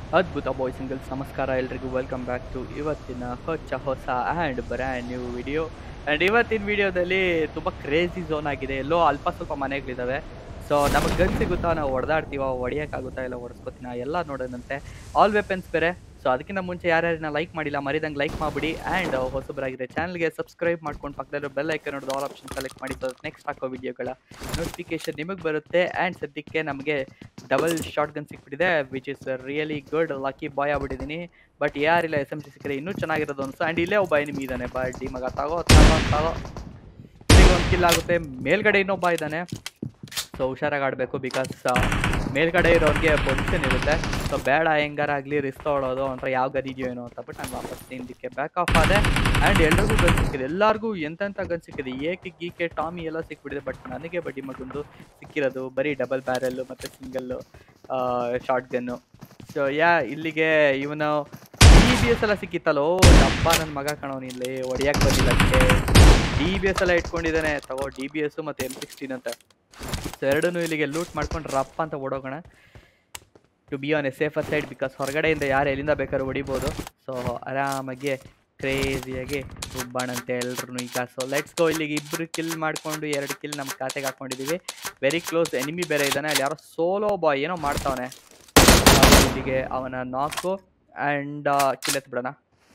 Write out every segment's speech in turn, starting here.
ಅದ್ಭುತ boys and girls ನಮಸ್ಕಾರ ಎಲ್ರಿಗೂ ವೆಲ್ಕಮ್ ಬ್ಯಾಕ್ ಟು ಇವತ್ತಿನ ಹೊಚ್ಚ ಹೊಸ and brand new video and ಇವತ್ತಿನ ವಿಡಿಯೋದಲ್ಲಿ ತುಂಬ ಕ್ರೇಜಿ ಝೋನ್ ಆಗಿದೆ ಎಲ್ಲೋ ಅಲ್ಪ ಸ್ವಲ್ಪ ಮನೆಗಳಿದ್ದಾವೆ ಸೊ ನಮಗೆ ಗನ್ ಸಿಗುತ್ತಾ ನಾವು ಹೊಡೆದಾಡ್ತೀವ ಹೊಡಿಯೋಕ್ಕಾಗುತ್ತಾ ಇಲ್ಲ ಹೊಡೆಸ್ಕೊತೀನ ಎಲ್ಲ ನೋಡೋದಂತೆ ಆಲ್ ವೆಪನ್ಸ್ ಬೇರೆ ಸೊ ಅದಕ್ಕಿಂತ ಮುಂಚೆ ಯಾರ್ಯಾರನ್ನ ಲೈಕ್ ಮಾಡಿಲ್ಲ ಮರಿದಂಗೆ ಲೈಕ್ ಮಾಡಿಬಿಡಿ ಆ್ಯಂಡ್ ಹೊಸಬರಾಗಿದೆ ಚಾನಲ್ಗೆ ಸಬ್ಸ್ಕ್ರೈಬ್ ಮಾಡ್ಕೊಂಡು ಪಕ್ಕದಲ್ಲಿರೋ ಬೆಲ್ ಐಕನ್ ನೋಡೋದು ಆಲ್ ಆಪ್ಷನ್ ಸೆಲೆಕ್ಟ್ ಮಾಡಿ ಸೊ ನೆಕ್ಸ್ಟ್ ಹಾಕೋ ವಿಡಿಯೋಗಳ ನೋಟಿಫಿಕೇಶನ್ ನಿಮಗೆ ಬರುತ್ತೆ ಆ್ಯಂಡ್ ಸದ್ಯಕ್ಕೆ ನಮಗೆ ಡಬಲ್ ಶಾರ್ಟ್ ಗನ್ ಸಿಕ್ಬಿಟ್ಟಿದೆ which is really good lucky boy ಆಗ್ಬಿಟ್ಟಿದ್ದೀನಿ ಬಟ್ ಯಾರಿಲ್ಲ ಎಸ್ ಎಮ್ ಸಿ ಸಿಕ್ಕರೆ ಇನ್ನೂ ಚೆನ್ನಾಗಿರೋದು ಅನ್ಸು ಆ್ಯಂಡ್ ಇಲ್ಲೇ ಒಬ್ಬ ಎನಿಮಿ ಇದ್ದಾನೆ ಬಡ್ಡಿ ಮಗ ತಗೋ ತಗೋ ತಗೋ ಒಂದು ಕಿಲ್ ಆಗುತ್ತೆ ಮೇಲ್ಗಡೆ ಇನ್ನೊಬ್ಬ ಇದ್ದಾನೆ ಸೊ ಹುಷಾರಾಗಿ ಆಡಬೇಕು ಬಿಕಾಸ್ ಮೇಲ್ಗಡೆ ಇರೋರಿಗೆ ಪೊಸಿಷನ್ ಇರುತ್ತೆ ಸೊ ಬೇಡ ಹೆಂಗಾರ ಆಗಲಿ ರಿಸ್ಕ್ ತೊಗೊಳೋದು ಒಂಥರ ಯಾವ ಗನ್ ಇದೆಯೋ ಏನೋ ಅಂತ ಬಿಟ್ಟು ನಾನು ವಾಪಸ್ ತಿಂದಿಕ್ಕೆ ಬ್ಯಾಕ್ ಆಫ್ ಆದೆ ಆ್ಯಂಡ್ ಎಲ್ರಿಗೂ ಗನ್ ಸಿಕ್ಕಿದೆ ಎಲ್ಲರಿಗೂ ಎಂತೆಂಥ ಗನ್ ಸಿಕ್ಕಿದೆ ಏಕೆ ಗೀಕೆ ಟಾಮಿ ಎಲ್ಲ ಸಿಕ್ಬಿಟ್ಟಿದೆ ಬಟ್ ನನಗೆ ಬಡ್ಡಿ ಮಗೊಂದು ಸಿಕ್ಕಿರೋದು ಬರೀ ಡಬಲ್ ಬ್ಯಾರೆಲ್ಲು ಮತ್ತು single shotgun so ya ಇಲ್ಲಿಗೆ ಇವನು ಡಿ ಬಿ ಎಸ್ ಎಲ್ಲ ಸಿಕ್ಕಿತ್ತಲ್ಲೋ ಡಬ್ಬ ನನ್ನ ಮಗ ಕಾಣೋನು ಇಲ್ಲಿ ಹೊಡಿಯಕ್ಕೆ ಬಂದಿಲ್ಲ ಅದಕ್ಕೆ ಡಿ ಬಿ ಎಸ್ ಎಲ್ಲ ಇಟ್ಕೊಂಡಿದ್ದಾನೆ ತಗೋ ಡಿ ಬಿ ಎಸ್ಸು ಮತ್ತು ಎಮ್ ಸಿಕ್ಸ್ಟೀನ್ ಅಂತ ಸೊ ಎರಡನ್ನೂ ಇಲ್ಲಿಗೆ ಲೂಟ್ ಮಾಡ್ಕೊಂಡು ರಪ್ಪ ಅಂತ ಓಡೋಗೋಣ to be on a safer side because ಹೊರಗಡೆಯಿಂದ ಯಾರು ಎಲ್ಲಿಂದ ಬೇಕಾದ್ರೂ ಹೊಡಿಬೋದು ಸೊ ಆರಾಮಾಗಿ ಕ್ರೇಜಿಯಾಗಿ ರುಬ್ಬಾಣಂತೆ ಎಲ್ರು ಈಗ ಸೊ ಲೆಟ್ಸ್ ಗೋ ಇಲ್ಲಿಗೆ ಇಬ್ಬರು ಕಿಲ್ ಮಾಡಿಕೊಂಡು ಎರಡು ಕಿಲ್ ನಮ್ಮ ಖಾತೆಗೆ ಹಾಕೊಂಡಿದ್ದೀವಿ ವೆರಿ ಕ್ಲೋಸ್ ಎನಿಮಿ ಬೇರೆ ಇದ್ದಾನೆ ಅಲ್ಲಿ ಯಾರೋ ಸೋಲೋ ಬಾಯ್ ಏನೋ ಮಾಡ್ತಾವನೆ ಇಲ್ಲಿಗೆ ಅವನ ನಾಕು ಆ್ಯಂಡ್ ಕಿಲ್ ಎತ್ಬಿಡೋಣ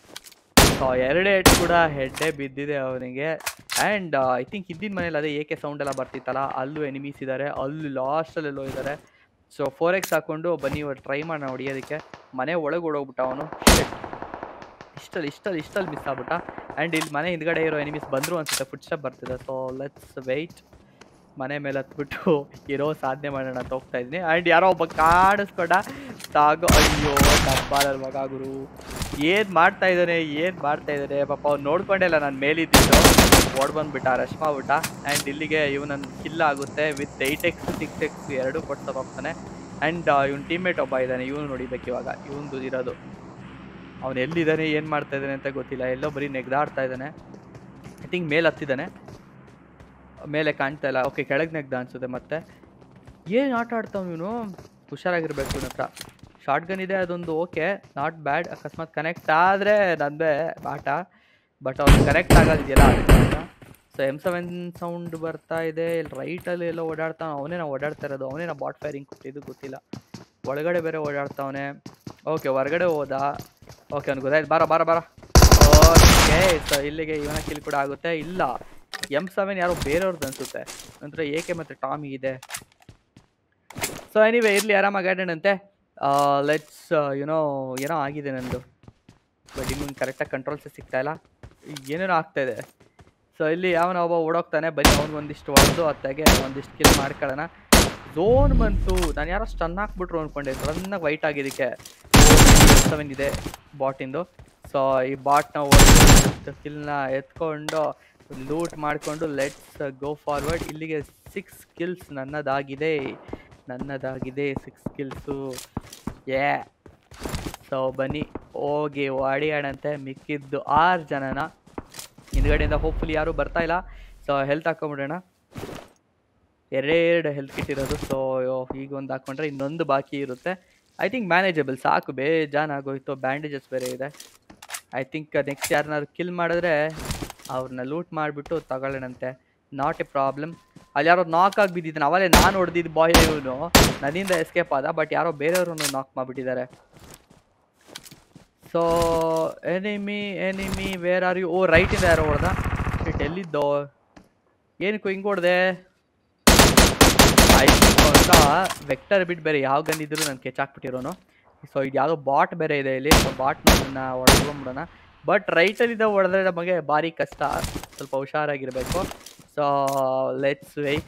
ಸೊ ಎರಡೇ ಹೆಡ್ ಕೂಡ ಹೆಡ್ಡೇ ಬಿದ್ದಿದೆ ಅವನಿಗೆ ಆ್ಯಂಡ್ ಐ ಥಿಂಕ್ ಹಿಂದಿನ ಮನೇಲಿ ಅದೇ ಏಕೆ ಸೌಂಡ್ ಎಲ್ಲ ಬರ್ತಿತ್ತಲ್ಲ ಅಲ್ಲೂ ಎನಿಮೀಸ್ ಇದ್ದಾರೆ ಅಲ್ಲೂ ಲಾಸ್ಟಲ್ಲೆಲ್ಲೋ ಇದ್ದಾರೆ ಸೊ ಫೋರ್ ಎಕ್ಸ್ ಹಾಕೊಂಡು ಬನ್ನಿ ಟ್ರೈ ಮಾಡೋಣ ಹೊಡಿಯೋದಕ್ಕೆ ಮನೆ ಒಳಗೆ ಓಡೋಗ್ಬಿಟ್ಟ ಅವನು ಇಷ್ಟಲ್ಲಿ ಇಷ್ಟಲ್ಲಿ ಇಷ್ಟಲ್ಲಿ ಮಿಸ್ ಆಗ್ಬಿಟ್ಟ ಆ್ಯಂಡ್ ಇಲ್ಲಿ ಮನೆ ಹಿಂದ್ಗಡೆ ಇರೋ ಎನಿಮೀಸ್ ಬಂದರು ಅನ್ಸುತ್ತೆ ಫುಡ್ ಸ್ಟೆಪ್ ಬರ್ತಿದೆ ಸೊ ಲೆಟ್ಸ್ ವೆಯ್ಟ್ ಮನೆ ಮೇಲೆ ಹತ್ಬಿಟ್ಟು ಇರೋ ಸಾಧನೆ ಮಾಡೋಣ ಅಂತ ಹೋಗ್ತಾ ಇದ್ದೀನಿ ಆ್ಯಂಡ್ ಯಾರೋ ಒಬ್ಬ ಕಾಡಿಸ್ಕೊಂಡ ತಾಗೋ ಅಯ್ಯೋ ಡಬ್ಬಾಲಲ್ಲಿ ಮಗ ಗುರು ಏನು ಮಾಡ್ತಾ ಇದ್ದಾನೆ ಏನು ಮಾಡ್ತಾ ಇದ್ದಾನೆ ಪಾಪ ಅವ್ನು ನೋಡ್ಕೊಂಡೇ ಇಲ್ಲ ನಾನು ಮೇಲಿದ್ದಿದ್ದು ಓಡ್ ಬಂದ್ಬಿಟ್ಟ ರಶ್ ಮಾಡ್ಬಿಟ್ಟ ಆ್ಯಂಡ್ ಇಲ್ಲಿಗೆ ಇವನನ್ನು ಕಿಲ್ ಆಗುತ್ತೆ with eight X six X ಎರಡು ಕೊಡ್ತಾ ಹೋಗ್ತಾನೆ ಆ್ಯಂಡ್ ಇವನ್ ಟೀಮ್ಮೇಟ್ ಒಬ್ಬ ಇದ್ದಾನೆ ಇವನು ನೋಡಿಬೇಕು ಇವಾಗ ಇವನು ಇರೋದು ಅವನು ಎಲ್ಲಿದ್ದಾನೆ ಏನು ಮಾಡ್ತಾ ಇದ್ದಾನೆ ಅಂತ ಗೊತ್ತಿಲ್ಲ ಎಲ್ಲೋ ಬರೀ ನೆಗ್ದಾಡ್ತಾ ಇದ್ದಾನೆ ಐ ಥಿಂಕ್ ಮೇಲೆ ಹತ್ತಿದ್ದಾನೆ ಮೇಲೆ ಕಾಣ್ತಾ ಇಲ್ಲ ಓಕೆ ಕೆಳಗೆ ನೆಗ್ದ ಅನ್ಸುತ್ತೆ ಮತ್ತೆ ಏನು ಆಟ ಆಡ್ತಾವ ಇವನು ಹುಷಾರಾಗಿರ್ಬೇಕು ಇವನ ಹತ್ರ ಶಾರ್ಟ್ ಗನ್ ಇದೆ ಅದೊಂದು ಓಕೆ ನಾಟ್ ಬ್ಯಾಡ್ ಅಕಸ್ಮಾತ್ ಕನೆಕ್ಟ್ ಆದರೆ ನಂದೇ ಆಟ ಬಟ್ ಅವ್ನು ಕನೆಕ್ಟ್ ಆಗೋದಿದೆಯಲ್ಲ ಸೊ ಎಮ್ ಸೆವೆನ್ ಸೌಂಡ್ ಬರ್ತಾ ಇದೆ ಇಲ್ಲಿ ರೈಟಲ್ಲಿ ಎಲ್ಲ ಓಡಾಡ್ತಾವ ಅವನೇ ನಾವು ಓಡಾಡ್ತಾ ಇರೋದು ಅವನೇ ನಾವು ಬಾಟ್ ಫೈರಿಂಗ್ ಕೊಟ್ಟಿದ್ದು ಗೊತ್ತಿಲ್ಲ ಒಳಗಡೆ ಬೇರೆ ಓಡಾಡ್ತಾವನೆ ಓಕೆ ಹೊರಗಡೆ ಹೋದ ಓಕೆ ಅವ್ನು ಗೊತ್ತಾಯ್ತು ಬಾರ ಬಾರ ಬಾರ ಓಕೆ ಸೊ ಇಲ್ಲಿಗೆ ಇವನ ಕಿಲ್ ಕೂಡ ಆಗುತ್ತೆ ಇಲ್ಲ ಎಮ್ ಸೆವೆನ್ ಯಾರೋ ಬೇರೆಯವ್ರದ್ದು ಅನ್ಸುತ್ತೆ ನಂತರ ಏಕೆ ಮತ್ತು ಟಾಮಿ ಇದೆ ಸೊ ಎನಿವೆ ಇರಲಿ ಆರಾಮಾಗಿ ಆಡೋಣಂತೆ ಲೆಟ್ಸ್ ಯುನೋ ಏನೋ ಆಗಿದೆ ನಂದು ಬಟ್ ನಿಮ್ಗೆ ಕರೆಕ್ಟಾಗಿ ಕಂಟ್ರೋಲ್ಸೇ ಸಿಗ್ತಾ ಇಲ್ಲ ಏನೇನೋ ಆಗ್ತಾಯಿದೆ ಸೊ ಇಲ್ಲಿ ಯಾವನ ಒಬ್ಬ ಓಡೋಗ್ತಾನೆ ಬನ್ನಿ ಅವ್ನಿಗೆ ಒಂದಿಷ್ಟು ಹೊಡೆದು ಅತ್ತಾಗೆ ಒಂದಿಷ್ಟು ಕಿಲ್ ಮಾಡ್ಕೊಳ್ಳೋಣ ಝೋನ್ ಬಂತು ನಾನು ಯಾರೋ ಸ್ಟನ್ ಹಾಕ್ಬಿಟ್ರು ಅಂದ್ಕೊಂಡೆ ಸಡನ್ನಾಗಿ ವೈಟ್ ಆಗಿದ್ದಕ್ಕೆ ಸೆವೆನ್ ಇದೆ ಬಾಟಿಂದು ಸೊ ಈ ಬಾಟ್ನ ಹೊಡೆದು ಕಿಲ್ನ ಎತ್ಕೊಂಡು ಲೂಟ್ ಮಾಡಿಕೊಂಡು ಲೆಟ್ಸ್ ಗೋ ಫಾರ್ವರ್ಡ್ ಇಲ್ಲಿಗೆ ಸಿಕ್ಸ್ ಸ್ಕಿಲ್ಸ್ ನನ್ನದಾಗಿದೆ ನನ್ನದಾಗಿದೆ ಸಿಕ್ಸ್ ಸ್ಕಿಲ್ಸು ಯೇ ಸೊ ಬನ್ನಿ ಹೋಗಿ ಹೊಡಿಯೋಣಂತೆ ಮಿಕ್ಕಿದ್ದು ಆರು ಜನನ ಹಿಂದ್ಗಡೆಯಿಂದ ಹೋಪ್ಫುಲಿ ಯಾರೂ ಬರ್ತಾ ಇಲ್ಲ ಸೊ ಹೆಲ್ತ್ ಹಾಕೊಂಬಿಡೋಣ ಎರಡೆರಡು ಹೆಲ್ತ್ ಕಿಟ್ ಇರೋದು ಸೊ ಈಗ ಒಂದು ಹಾಕ್ಕೊಂಡ್ರೆ ಇನ್ನೊಂದು ಬಾಕಿ ಇರುತ್ತೆ ಐ ಥಿಂಕ್ ಮ್ಯಾನೇಜಬಲ್ ಸಾಕು ಬೇಜಾನಾಗೋಯ್ತು ಬ್ಯಾಂಡೇಜಸ್ ಬೇರೆ ಇದೆ ಐ ಥಿಂಕ್ ನೆಕ್ಸ್ಟ್ ಯಾರನ್ನಾದ್ರು ಕಿಲ್ ಮಾಡಿದ್ರೆ ಅವ್ರನ್ನ ಲೂಟ್ ಮಾಡಿಬಿಟ್ಟು ತಗೊಳ್ಳೋಣಂತೆ ನಾಟ್ ಎ ಪ್ರಾಬ್ಲಮ್ ಅಲ್ಲಿ ಯಾರೋ ನಾಕ್ ಆಗಿ ಬಿದ್ದಿದ್ದಾನೆ ಅವಲೇ ನಾನು ಹೊಡೆದಿದ್ದು ಬಾಯ್ ಇವನು ನನ್ನಿಂದ ಎಸ್ಕೇಪ್ ಆದ ಬಟ್ ಯಾರೋ ಬೇರೆಯವ್ರನ್ನು ನಾಕ್ ಮಾಡಿಬಿಟ್ಟಿದ್ದಾರೆ so enemy enemy where are you oh ರೈಟಿಂದ ಯಾರೋ ಹೊಡೆದ ಇಟ್ ಎಲ್ಲಿದ್ದೋ ಏನಕ್ಕೂ ಹಿಂಗೆ ಹೊಡೆದೆ ಐ ಥಿಂಕ್ ಅಂತ ವೆಕ್ಟರ್ ಬಿಟ್ಟು ಬೇರೆ ಯಾವ ಗನ್ ಇದ್ರು ನಾನು ಕೆಚ್ಚಾಕ್ಬಿಟ್ಟಿರೋನು ಸೊ ಇದು ಯಾವುದೋ ಬಾಟ್ ಬೇರೆ ಇದೆ ಇಲ್ಲಿ ಸೊ ಬಾಟ್ನ ಹೊಡೆದ್ಕೊಂಬಿಡೋಣ ಬಟ್ ರೈಟಲ್ಲಿದ್ದ ಹೊಡೆದ್ರೆ ನಮಗೆ ಭಾರಿ ಕಷ್ಟ ಸ್ವಲ್ಪ ಹುಷಾರಾಗಿರಬೇಕು ಸೊ ಲೆಟ್ಸ್ ವೆಯ್ಟ್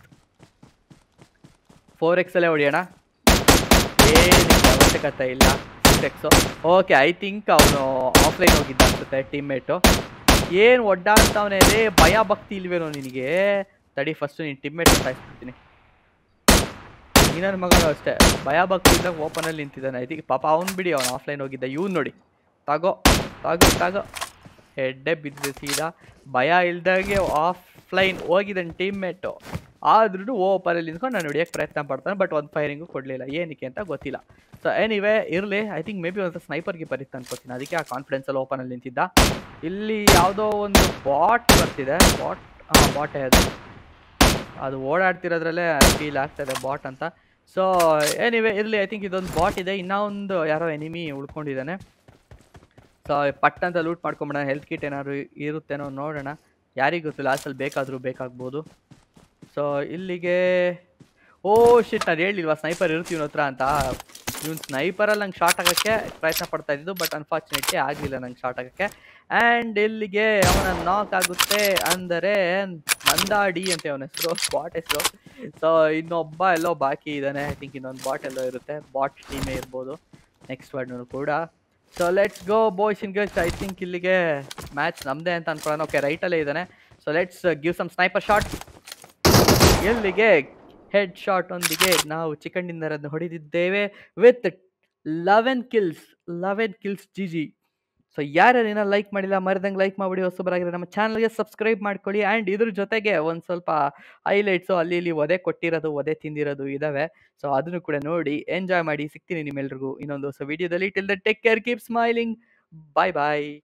ಫೋರ್ ಎಕ್ಸಲ್ಲೇ ಹೊಡಿಯೋಣ ಏನಕ್ಕೆ ಅವಶ್ಯಕತೆ ಇಲ್ಲ six X okay I think ಅವನು ಆಫ್ಲೈನ್ ಹೋಗಿದ್ದ ಅನ್ಸುತ್ತೆ ಟೀಮ್ಮೇಟು ಏನು ಒಡ್ಡಾಡ್ತಾವನೆ ರೇ ಭಯ ಭಕ್ತಿ ಇಲ್ವೇನೋ ನಿನಗೆ ತಡಿ ಫಸ್ಟು ನೀನು ಟೀಮ್ಮೇಟ್ ಸಾಯಿಸ್ಬಿಡ್ತೀನಿ ಇನ್ನೊಂದು ಮಗನೂ ಅಷ್ಟೇ ಭಯ ಭಕ್ತಿ ಇದ್ದಾಗ ಓಪನಲ್ಲಿ ನಿಂತಿದ್ದಾನೆ ಐತಿ ಪಾಪ ಅವ್ನು ಬಿಡಿ ಅವ್ನು ಆಫ್ಲೈನ್ ಹೋಗಿದ್ದ ಇವ್ನು ನೋಡಿ ತಗೋ ತಗೋ ತಗೋ ಹೆಡ್ಡೆ ಬಿದ್ದಿದೆ ಸೀದಾ ಭಯ ಇಲ್ದಾಗೆ ಆಫ್ಲೈನ್ ಹೋಗಿದ್ದಾನೆ ಟೀಮ್ಮೇಟು ಆದ್ರೂ ಓಪನಲ್ಲಿ ನಿಂತ್ಕೊಂಡು ನಾನು ಹೊಡಿಯೋಕ್ಕೆ ಪ್ರಯತ್ನ ಪಡ್ತಾನೆ ಬಟ್ ಒಂದು ಫೈರಿಂಗು ಕೊಡಲಿಲ್ಲ ಏನಕ್ಕೆ ಅಂತ ಗೊತ್ತಿಲ್ಲ ಸೊ ಎನಿವೇ ಇರಲಿ ಐ ಥಿಂಕ್ ಮೇ ಬಿ ಒಂದು ಸ್ನೈಪರ್ಗೆ ಬರೀತು ಅನ್ಕೋತೀನಿ ಅದಕ್ಕೆ ಆ ಕಾನ್ಫಿಡೆನ್ಸಲ್ಲಿ ಓಪನಲ್ಲಿ ನಿಂತಿದ್ದ ಇಲ್ಲಿ ಯಾವುದೋ ಒಂದು ಬಾಟ್ ಬರ್ತಿದೆ ಬಾಟ್ ಹಾಂ ಬಾಟೇ ಅದು ಅದು ಓಡಾಡ್ತಿರೋದ್ರಲ್ಲೇ ಫೀಲ್ ಆಗ್ತದೆ ಬಾಟ್ ಅಂತ ಸೊ ಎನಿವೇ ಇರಲಿ ಐ ಥಿಂಕ್ ಇದೊಂದು ಬಾಟ್ ಇದೆ ಇನ್ನೂ ಒಂದು ಯಾರೋ ಎನಿಮಿ ಉಳ್ಕೊಂಡಿದ್ದಾನೆ ಸೊ ಪಟ್ ಅಂತ ಲೂಟ್ ಮಾಡ್ಕೊಂಬಿಡೋಣ ಹೆಲ್ತ್ ಕಿಟ್ ಏನಾದ್ರು ಇರುತ್ತೇನೋ ನೋಡೋಣ ಯಾರಿಗೆ ಗೊತ್ತು ಲಾಸ್ಟಲ್ಲಿ ಬೇಕಾದರೂ ಬೇಕಾಗ್ಬೋದು ಸೊ ಇಲ್ಲಿಗೆ ಓ ಶಿಟ್ ನಾನು ಹೇಳಿಲ್ವಾ ಸ್ನೈಪರ್ ಇರುತ್ತೆ ಇವನ ಹತ್ರ ಅಂತ ಇವ್ನು ಸ್ನೈಪರಲ್ಲಿ ನಂಗೆ ಶಾರ್ಟ್ ಆಗೋಕ್ಕೆ ಪ್ರಯತ್ನ ಪಡ್ತಾ ಇದ್ದಿದ್ದು ಬಟ್ ಅನ್ಫಾರ್ಚುನೇಟ್ಲಿ ಆಗಲಿಲ್ಲ ನಂಗೆ ಶಾರ್ಟ್ ಆಗೋಕ್ಕೆ ಆ್ಯಂಡ್ ಇಲ್ಲಿಗೆ ಅವನ ನಾಕ್ ಆಗುತ್ತೆ ಅಂದರೆ ನಂದಾಡಿ ಅಂತ ಅವನ ಹೆಸರು ಬಾಟ್ ಹೆಸರು ಸೊ ಇನ್ನೊಬ್ಬ ಎಲ್ಲೋ ಬಾಕಿ ಇದ್ದಾನೆ ಐ ಥಿಂಕ್ ಇನ್ನೊಂದು ಬಾಟ್ ಎಲ್ಲೋ ಇರುತ್ತೆ ಬಾಟ್ ಟೀಮೇ ಇರ್ಬೋದು ನೆಕ್ಸ್ಟ್ ವರ್ಡ್ನು ಕೂಡ so let's go boys in girls I think ಇಲ್ಲಿಗೆ ಮ್ಯಾಚ್ ನಮ್ಮದೇ ಅಂತ ಅನ್ಕೊಳ್ಳೋಣ ಓಕೆ ರೈಟಲ್ಲೇ ಇದ್ದಾನೆ so let's give some sniper shot ಎಲ್ಲಿಗೆ ಹೆಡ್ ಶಾಟ್ ಒಂದಿಗೆ ನಾವು ಚಿಕನ್ ಡಿನ್ನರ್ ಅನ್ನು ಹೊಡೆದಿದ್ದೇವೆ with eleven kills eleven kills G G so ಯಾರ್ಯಾರು ಏನೋ ಲೈಕ್ ಮಾಡಿಲ್ಲ ಮರದಂಗೆ ಲೈಕ್ ಮಾಡಿಬಿಡಿ ಹೊಸಬರಾಗಿರೋ ನಮ್ಮ ಚಾನಲ್ಗೆ ಸಬ್ಸ್ಕ್ರೈಬ್ ಮಾಡ್ಕೊಳ್ಳಿ ಆ್ಯಂಡ್ ಇದ್ರ ಜೊತೆಗೆ ಒಂದು ಸ್ವಲ್ಪ ಹೈಲೈಟ್ಸು ಅಲ್ಲಿ ಇಲ್ಲಿ ಒದೆ ಕೊಟ್ಟಿರೋದು ಒದೆ ತಿಂದಿರೋದು ಇದ್ದಾವೆ ಸೊ ಅದನ್ನು ಕೂಡ ನೋಡಿ ಎಂಜಾಯ್ ಮಾಡಿ ಸಿಗ್ತೀನಿ ನಿಮ್ಮೆಲ್ರಿಗೂ ಇನ್ನೊಂದು ಹೊಸ ವಿಡಿಯೋದಲ್ಲಿ till the take care keep smiling bye bye